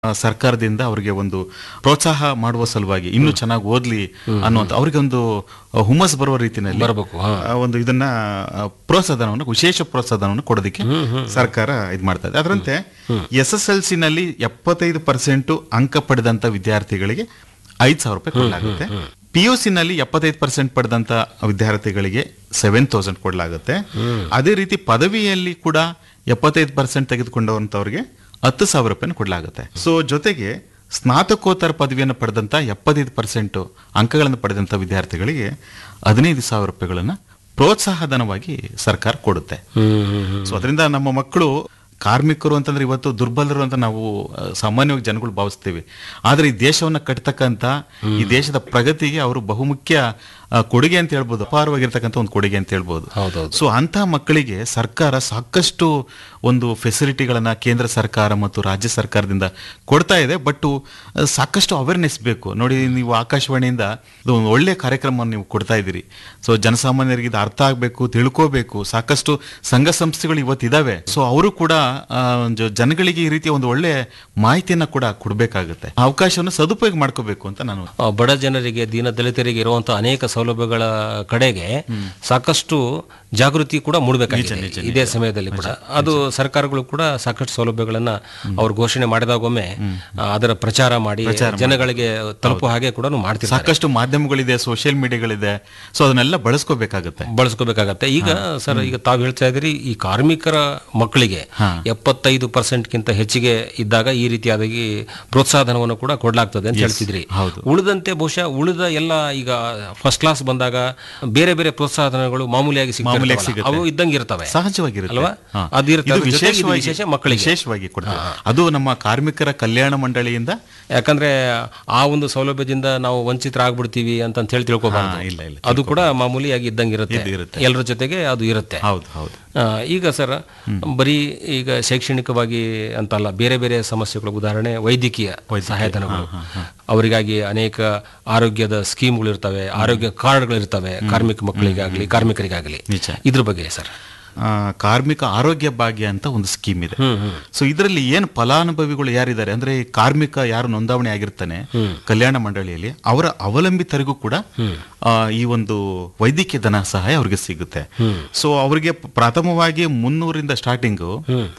ಆ, ಸರ್ಕಾರದಿಂದ ಅವರಿಗೆ ಒಂದು ಪ್ರೋತ್ಸಾಹ ಮಾಡುವ ಸಲುವಾಗಿ ಇನ್ನೂ ಚೆನ್ನಾಗಿ ಓದ್ಲಿ ಅನ್ನುವಂಥ ಅವರಿಗೆ ಒಂದು ಹುಮ್ಮಸ್ ಬರುವ ರೀತಿಯಲ್ಲಿ ಬರಬೇಕು ಹಾ ಆ, ಒಂದು ಇದನ್ನ ಆ, ಪ್ರೋತ್ಸಾಹಧನವನ್ನು ವಿಶೇಷ ಪ್ರೋತ್ಸಾಹಧನವನ್ನು ಕೊಡೋದಕ್ಕೆ ಸರ್ಕಾರ ಇದು ಮಾಡ್ತಾ ಇದೆ ಅದರಂತೆ ಎಸ್ ಎಸ್ ಎಲ್ ಸಿ ನಲ್ಲಿ ಎಪ್ಪತ್ತೈದು ಪರ್ಸೆಂಟ್ ಅಂಕ ಪಡೆದಂತ ವಿದ್ಯಾರ್ಥಿಗಳಿಗೆ ಐದು ಸಾವಿರ ರೂಪಾಯಿ ಕೊಡಲಾಗುತ್ತೆ ಪಿ ಯು ಸಿ ನಲ್ಲಿ ಎಪ್ಪತ್ತೈದು ಪರ್ಸೆಂಟ್ ಪಡೆದಂತ ವಿದ್ಯಾರ್ಥಿಗಳಿಗೆ ಸೆವೆನ್ ತೌಸಂಡ್ ಕೊಡಲಾಗುತ್ತೆ ಅದೇ ರೀತಿ ಪದವಿಯಲ್ಲಿ ಕೂಡ ಎಪ್ಪತ್ತೈದು ಪರ್ಸೆಂಟ್ ತೆಗೆದುಕೊಂಡವಂತವ್ರಿಗೆ ಹತ್ತು ಸಾವಿರ ರೂಪಾಯಿ ಕೊಡಲಾಗುತ್ತೆ ಸೊ ಜೊತೆಗೆ ಸ್ನಾತಕೋತ್ತರ ಪದವಿಯನ್ನು ಪಡೆದಂತ ಎಪ್ಪತ್ತೈದು ಪರ್ಸೆಂಟ್ ಅಂಕಗಳನ್ನು ಪಡೆದಂತ ವಿದ್ಯಾರ್ಥಿಗಳಿಗೆ ಹದಿನೈದು ಸಾವಿರ ರೂಪಾಯಿಗಳನ್ನ ಪ್ರೋತ್ಸಾಹಧನವಾಗಿ ಸರ್ಕಾರ ಕೊಡುತ್ತೆ ಹ್ಮ್ ಹ್ಮ್ ಹ್ಮ್ ಸೊ ಅದರಿಂದ ನಮ್ಮ ಮಕ್ಕಳು ಕಾರ್ಮಿಕರು ಅಂತಂದ್ರೆ ಇವತ್ತು ದುರ್ಬಲರು ಅಂತ ನಾವು ಆ, ಸಾಮಾನ್ಯವಾಗಿ ಜನಗಳು ಭಾವಿಸ್ತೀವಿ ಆದ್ರೆ ಈ ದೇಶವನ್ನ ಕಟ್ತಕ್ಕಂತ ಈ ದೇಶದ ಪ್ರಗತಿಗೆ ಅವರು ಬಹುಮುಖ್ಯ ಆ, ಕೊಡುಗೆ ಅಂತ ಹೇಳ್ಬೋದು ಅಪಾರವಾಗಿರ್ತಕ್ಕಂಥ ಒಂದು ಕೊಡುಗೆ ಅಂತ ಹೇಳ್ಬೋದು ಹೌದೌದು ಸೊ ಅಂತ ಮಕ್ಕಳಿಗೆ ಸರ್ಕಾರ ಸಾಕಷ್ಟು ಒಂದು ಫೆಸಿಲಿಟಿಗಳನ್ನ ಕೇಂದ್ರ ಸರ್ಕಾರ ಮತ್ತು ರಾಜ್ಯ ಸರ್ಕಾರದಿಂದ ಕೊಡ್ತಾ ಇದೆ ಬಟ್ ಸಾಕಷ್ಟು ಅವೇರ್ನೆಸ್ ಬೇಕು ನೋಡಿ ನೀವು ಆಕಾಶವಾಣಿಯಿಂದ ಇದು ಒಂದು ಒಳ್ಳೆ ಕಾರ್ಯಕ್ರಮವನ್ನು ನೀವು ಕೊಡ್ತಾ ಇದ್ದೀರಿ ಸೊ ಜನಸಾಮಾನ್ಯರಿಗೆ ಇದು ಅರ್ಥ ಆಗಬೇಕು ತಿಳ್ಕೋಬೇಕು ಸಾಕಷ್ಟು ಸಂಘ ಸಂಸ್ಥೆಗಳು ಇವತ್ತಿದಾವೆ ಸೊ ಅವರು ಕೂಡ ಆ, ಒಂದು ಜನಗಳಿಗೆ ಈ ರೀತಿಯ ಒಂದು ಒಳ್ಳೆ ಮಾಹಿತಿಯನ್ನ ಕೂಡ ಕೊಡಬೇಕಾಗುತ್ತೆ ಆ ಅವಕಾಶವನ್ನು ಸದುಪಯೋಗ ಮಾಡ್ಕೋಬೇಕು ಅಂತ ನಾನು ಆ, ಬಡ ಜನರಿಗೆ ದೀನ ದಲಿತರಿಗೆ ಇರುವಂತಹ ಅನೇಕ ಸೌಲಭ್ಯಗಳ ಕಡೆಗೆ ಸಾಕಷ್ಟು ಜಾಗೃತಿ ಕೂಡ ಮೂಡಬೇಕಾಗಿದೆ ಇದೇ ಸಮಯದಲ್ಲಿ ಕೂಡ ಅದು ಸರ್ಕಾರಗಳು ಕೂಡ ಸಾಕಷ್ಟು ಸೌಲಭ್ಯಗಳನ್ನ ಅವ್ರು ಘೋಷಣೆ ಮಾಡಿದಾಗೊಮ್ಮೆ ಆ, ಅದರ ಪ್ರಚಾರ ಮಾಡಿ ಜನಗಳಿಗೆ ತಲುಪುವ ಹಾಗೆ ಕೂಡ ಮಾಡ್ತಿರ್ತಾರೆ ಸಾಕಷ್ಟು ಮಾಧ್ಯಮಗಳಿದೆ ಸೋಷಿಯಲ್ ಮೀಡಿಯಾಗಳಿದೆ ಸೊ ಅದನ್ನೆಲ್ಲ ಬಳಸ್ಕೋಬೇಕಾಗುತ್ತೆ ಬಳಸ್ಕೋಬೇಕಾಗತ್ತೆ ಈಗ ಸರ್ ಈಗ ತಾವು ಹೇಳ್ತಾ ಇದ್ದೀರಿ ಈ ಕಾರ್ಮಿಕರ ಮಕ್ಕಳಿಗೆ ಎಪ್ಪತ್ತೈದು ಪರ್ಸೆಂಟ್ಗಿಂತ ಹೆಚ್ಚಿಗೆ ಇದ್ದಾಗ ಈ ರೀತಿಯಾಗಿ ಪ್ರೋತ್ಸಾಹಧನವನ್ನು ಕೂಡ ಕೊಡ್ಲಾಗ್ತದೆ ಅಂತ ಹೇಳ್ತಿದ್ರಿ ಹೌದು. ಉಳಿದಂತೆ ಬಹುಶಃ ಉಳಿದ ಎಲ್ಲ ಈಗ ಫಸ್ಟ್ ಕ್ಲಾಸ್ ಬಂದಾಗ ಬೇರೆ ಬೇರೆ ಪ್ರೋತ್ಸಾಹಧನಗಳು ಮಾಮೂಲಿಯಾಗಿ ಮಾಮೂಲಿಯಾಗಿ ಸಿಗ್ತವೆ ಸಿಗುತ್ತೆ. ಅವು ಇದ್ದಂಗೆ ಇರ್ತವೆ ಸಹಜವಾಗಿರುತ್ತೆ ಅಲ್ವಾ? ಹಾ. ಅದಿರುತ್ತೆ. ಇದು ಅದ್ರ ಜೊತೆಗೆ ಇದು ವಿಶೇಷವಾಗಿ ವಿಶೇಷ ಮಕ್ಕಳಿಗೆ. ವಿಶೇಷವಾಗಿ ಕೊಡ್ತಾರೆ ಅದು ನಮ್ಮ ಕಾರ್ಮಿಕರ ಕಲ್ಯಾಣ ಮಂಡಳಿಯಿಂದ ಯಾಕಂದ್ರೆ ಆ ಒಂದು ಸೌಲಭ್ಯದಿಂದ ನಾವು ವಂಚಿತರಾಗ್ಬಿಡ್ತೀವಿ ಅಂತ ಹೇಳಿ ತಿಳ್ಕೊಬಾರ್ದು ಹಾ, ಇಲ್ಲ, ಇಲ್ಲ, ಅದು ಕೂಡ ಮಾಮೂಲಿಯಾಗಿ ಇದ್ದಂಗೆ ಇರುತ್ತೆ ಇದು ಇರುತ್ತೆ. ಎಲ್ಲರ ಜೊತೆಗೆ ಅದು ಇರುತ್ತೆ ಹೌದು ಹೌದು ಆ, ಈಗ ಸರ್ ಬರೀ ಈಗ ಶೈಕ್ಷಣಿಕವಾಗಿ ಅಂತಲ್ಲ ಬೇರೆ ಬೇರೆ ಸಮಸ್ಯೆಗಳು ಉದಾಹರಣೆ ವೈದ್ಯಕೀಯ ಸಹಾಯಧನಗಳು ಅವರಿಗಾಗಿ ಅನೇಕ ಆರೋಗ್ಯದ ಸ್ಕೀಮ್ಗಳು ಇರ್ತವೆ ಆರೋಗ್ಯ ಕಾರ್ಡ್ಗಳು ಇರ್ತವೆ ಕಾರ್ಮಿಕ ಮಕ್ಕಳಿಗಾಗ್ಲಿ ಕಾರ್ಮಿಕರಿಗಾಗಲಿ ನಿಜ ಇದ್ರ ಬಗ್ಗೆ ಸರ್ ಆ, ಕಾರ್ಮಿಕ ಆರೋಗ್ಯ ಭಾಗ್ಯ ಅಂತ ಒಂದು ಸ್ಕೀಮ್ ಇದೆ ಸೊ ಇದರಲ್ಲಿ ಏನು ಫಲಾನುಭವಿಗಳು ಯಾರಿದ್ದಾರೆ ಅಂದ್ರೆ ಈ ಕಾರ್ಮಿಕ ಯಾರು ನೋಂದಾವಣಿ ಆಗಿರ್ತಾನೆ ಕಲ್ಯಾಣ ಮಂಡಳಿಯಲ್ಲಿ ಅವರ ಅವಲಂಬಿತರಿಗೂ ಕೂಡ ಆ, ಈ ಒಂದು ವೈದ್ಯಕೀಯ ಧನ ಸಹಾಯ ಅವ್ರಿಗೆ ಸಿಗುತ್ತೆ ಸೊ ಅವರಿಗೆ ಪ್ರಥಮವಾಗಿ ಮುನ್ನೂರಿಂದ ಸ್ಟಾರ್ಟಿಂಗು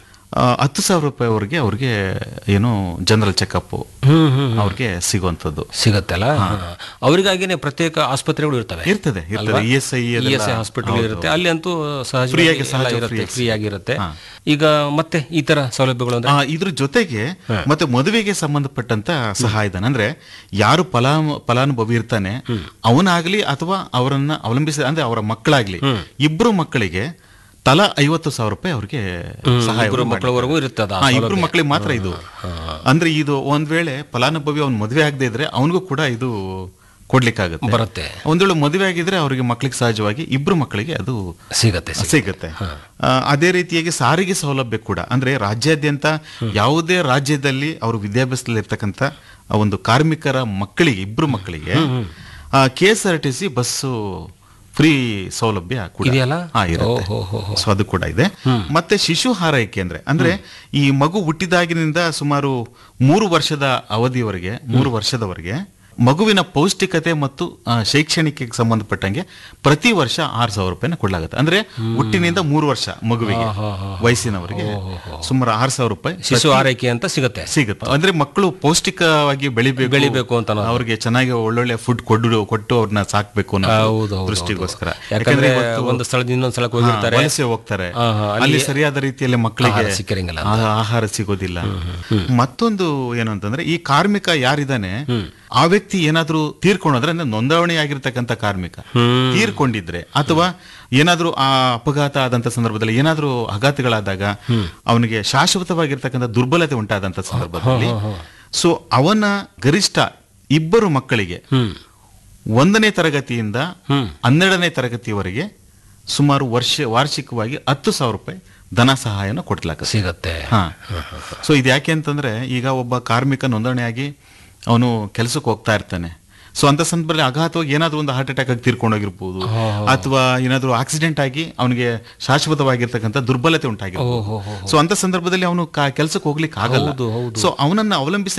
ಹತ್ತು ಸಾವಿರ ರೂಪಾಯಿವರೆಗೆ ಅವ್ರಿಗೆ ಏನು ಜನರಲ್ ಚೆಕಪ್ ಅವ್ರಿಗೆ ಸಿಗುವಂಥದ್ದು ಸಿಗತ್ತಲ್ಲ ಅವರಿಗಾಗಿನೇ ಪ್ರತ್ಯೇಕ ಆಸ್ಪತ್ರೆಗಳು ಇರ್ತವೆ ಇರ್ತದೆ ಇರ್ತದೆ E S I E S I hospital ಇರುತ್ತೆ ಅಲ್ಲಿ ಅಂತೂ ಸಹಜವಾಗಿ ಫ್ರೀಯಾಗಿ ಎಲ್ಲ ಸಹಜ ಇರುತ್ತೆ free ಫ್ರೀ ಆಗಿರುತ್ತೆ ಈಗ ಮತ್ತೆ ಈ ತರ ಸೌಲಭ್ಯಗಳು ಅಂದ್ರೆ ಆ, ಇದ್ರ ಜೊತೆಗೆ ಮತ್ತೆ ಮದುವೆಗೆ ಸಂಬಂಧಪಟ್ಟಂತ ಸಹಾಯಧನ ಅಂದ್ರೆ ಯಾರು ಫಲಾ ಫಲಾನುಭವಿ ಇರ್ತಾನೆ ಅವನಾಗ್ಲಿ ಅಥವಾ ಅವರನ್ನ ಅವಲಂಬಿಸಿ ಅಂದ್ರೆ ಅವರ ಮಕ್ಕಳಾಗ್ಲಿ ಇಬ್ರು ಮಕ್ಕಳಿಗೆ ತಲಾ ಐವತ್ತು ಸಾವಿರ ರೂಪಾಯಿ ಅವ್ರಿಗೆ ಸಹಾಯ ಇಬ್ರು ಮಕ್ಕಳವರೆಗೂ ಇರುತ್ತೆ ಅದು ಆ ಇಬ್ರು ಸೌಲಭ್ಯ. ಮಕ್ಕಳಿಗೆ ಮಾತ್ರ ಇದು ಅಂದ್ರೆ ಇದು ಒಂದ್ ವೇಳೆ ಫಲಾನುಭವಿ ಅವ್ನ್ ಮದುವೆ ಆಗದೆ ಇದ್ರೆ ಅವನಿಗೂ ಕೂಡ ಇದು ಕೊಡ್ಲಿಕ್ಕಾಗುತ್ತೆ ಬರುತ್ತೆ ಒಂದ್ ವೇಳೆ ಮದುವೆ ಆಗಿದ್ರೆ ಅವ್ರಿಗೆ ಮಕ್ಕಳಿಗೆ ಸಹಜವಾಗಿ ಇಬ್ರು ಮಕ್ಕಳಿಗೆ ಅದು ಸಿಗತ್ತೆ ಸಿಗತ್ತೆ. ಸಿಗುತ್ತೆ ಆ, ಅದೇ ರೀತಿಯಾಗಿ ಸಾರಿಗೆ ಸೌಲಭ್ಯ ಕೂಡ ಅಂದ್ರೆ ರಾಜ್ಯಾದ್ಯಂತ ಯಾವುದೇ ರಾಜ್ಯದಲ್ಲಿ ಅವರು ವಿದ್ಯಾಭ್ಯಾಸದಲ್ಲಿ ಇರ್ತಕ್ಕಂಥ ಆ ಒಂದು ಕಾರ್ಮಿಕರ ಮಕ್ಕಳಿಗೆ ಇಬ್ರು ಮಕ್ಕಳಿಗೆ K S R T C bus free ಸೌಲಭ್ಯ ಕೂಡ ಇದೆಯಲ್ಲ? ಹಾ, ಇರುತ್ತೆ. ಓ, ಹೋ, ಹೋ, ಸೊ ಅದು ಕೂಡ ಇದೆ ಮತ್ತೆ ಶಿಶು ಹಾರೈಕೆ ಅಂದ್ರೆ ಅಂದ್ರೆ ಈ ಮಗು ಹುಟ್ಟಿದಾಗಿನಿಂದ ಸುಮಾರು ಮೂರು ವರ್ಷದ ಅವಧಿಯವರೆಗೆ ಮೂರು ವರ್ಷದವರೆಗೆ ಮಗುವಿನ ಪೌಷ್ಟಿಕತೆ ಮತ್ತು ಆ, ಶೈಕ್ಷಣಿಕಕ್ಕೆ ಸಂಬಂಧಪಟ್ಟಂಗೆ ಪ್ರತಿ ವರ್ಷ ಆರು ಸಾವಿರ ರೂಪಾಯಿನ ಕೊಡಲಾಗುತ್ತೆ ಅಂದ್ರೆ ಹುಟ್ಟಿನಿಂದ ಮೂರು ವರ್ಷ ಮಗುವಿಗೆ ವಯಸ್ಸಿನವರಿಗೆ ಸುಮಾರು ಆರು ಸಾವಿರ ರೂಪಾಯಿ ಶಿಶು ಆರೈಕೆ ಅಂತ ಸಿಗತ್ತೆ ಸಿಗುತ್ತೆ ಅಂದ್ರೆ ಮಕ್ಕಳು ಪೌಷ್ಟಿಕವಾಗಿ ಬೆಳಿಬೇಕು ಬೆಳಿಬೇಕು ಅಂತ ಅನ್ನೋದು. ಅವ್ರಿಗೆ ಚೆನ್ನಾಗಿ ಒಳ್ಳೊಳ್ಳೆ ಫುಡ್ ಕೊಡು ಕೊಟ್ಟು ಅವ್ರನ್ನ ಸಾಕ್ಬೇಕು ಅನ್ನೋ ಹೌದು, ಹೌದು, ದೃಷ್ಟಿಗೋಸ್ಕರ ಯಾಕಂದ್ರೆ ಇವತ್ತು- ಒಂದು ಸ್ಥಳದಿಂದ ಇನ್ನೊಂದ್ ಸ್ಥಳಕ್ಕೆ ಹೋಗಿರ್ತಾರೆ ಹಾ, ವಲಸೆ ಹೋಗ್ತಾರೆ ಹಾ, ಹಾ, ಅಲ್ಲಿ ಸರಿಯಾದ ರೀತಿಯಲ್ಲಿ ಮಕ್ಕಳಿಗೆ ಆಹಾರ ಸಿಕ್ಕಿರಂಗಿಲ್ಲ ಆ- ಆಹಾರ ಸಿಗೋದಿಲ್ಲ ಮತ್ತೊಂದು ಏನು ಅಂತಂದ್ರೆ ಈ ಕಾರ್ಮಿಕ ಯಾರಿದ್ದಾನೆ ಆ ವ್ಯಕ್ತಿ ಏನಾದ್ರೂ ತೀರ್ಕೊಂಡ್ರೆ ಅಂದ್ರೆ ನೋಂದಾವಣಿ ಆಗಿರ್ತಕ್ಕಂಥ ಕಾರ್ಮಿಕ ತೀರ್ಕೊಂಡಿದ್ರೆ ಅಥವಾ ಏನಾದ್ರೂ ಆ ಅಪಘಾತ ಆದಂತ ಸಂದರ್ಭದಲ್ಲಿ ಏನಾದ್ರೂ ಆಘಾತಗಳಾದಾಗ ಅವನಿಗೆ ಶಾಶ್ವತವಾಗಿರ್ತಕ್ಕಂಥ ದುರ್ಬಲತೆ ಉಂಟಾದಂತ ಸಂದರ್ಭದಲ್ಲಿ ಸೊ ಅವನ ಗರಿಷ್ಠ ಇಬ್ಬರು ಮಕ್ಕಳಿಗೆ ಒಂದನೇ ತರಗತಿಯಿಂದ ಹನ್ನೆರಡನೇ ತರಗತಿಯವರೆಗೆ ಸುಮಾರು ವರ್ಷ ವಾರ್ಷಿಕವಾಗಿ ಹತ್ತು ಸಾವಿರ ರೂಪಾಯಿ ಧನ ಸಹಾಯನ ಕೊಡ್ಲಾಗುತ್ತೆ ಸಿಗತ್ತೆ ಹಾ ಸೊ ಇದು ಯಾಕೆ ಅಂತಂದ್ರೆ ಈಗ ಒಬ್ಬ ಕಾರ್ಮಿಕ ನೋಂದಣಿಯಾಗಿ ಅವನು ಕೆಲಸಕ್ಕೆ ಹೋಗ್ತಾ ಇರ್ತಾನೆ ಸೊ ಅಂತ ಸಂದರ್ಭದಲ್ಲಿ ಅಘಾತವಾಗಿ ಏನಾದ್ರೂ ಒಂದು ಹಾರ್ಟ್ ಅಟ್ಯಾಕ್ ಆಗಿ ತೀರ್ಕೊಂಡೋಗಿರ್ಬೋದು ಅಥವಾ ಏನಾದ್ರೂ ಆಕ್ಸಿಡೆಂಟ್ ಆಗಿ ಅವನಿಗೆ ಶಾಶ್ವತವಾಗಿರ್ತಕ್ಕಂಥ ದುರ್ಬಲತೆ ಉಂಟಾಗಿರ್ಬೋದು ಸೊ ಅಂತ ಸಂದರ್ಭದಲ್ಲಿ ಅವನು ಕೆಲಸಕ್ಕೆ ಹೋಗ್ಲಿಕ್ಕೆ ಆಗಲ್ಲ ಹೌದು, ಹೌದು. ಸೊ ಅವನನ್ನ ಅವಲಂಬಿಸಿ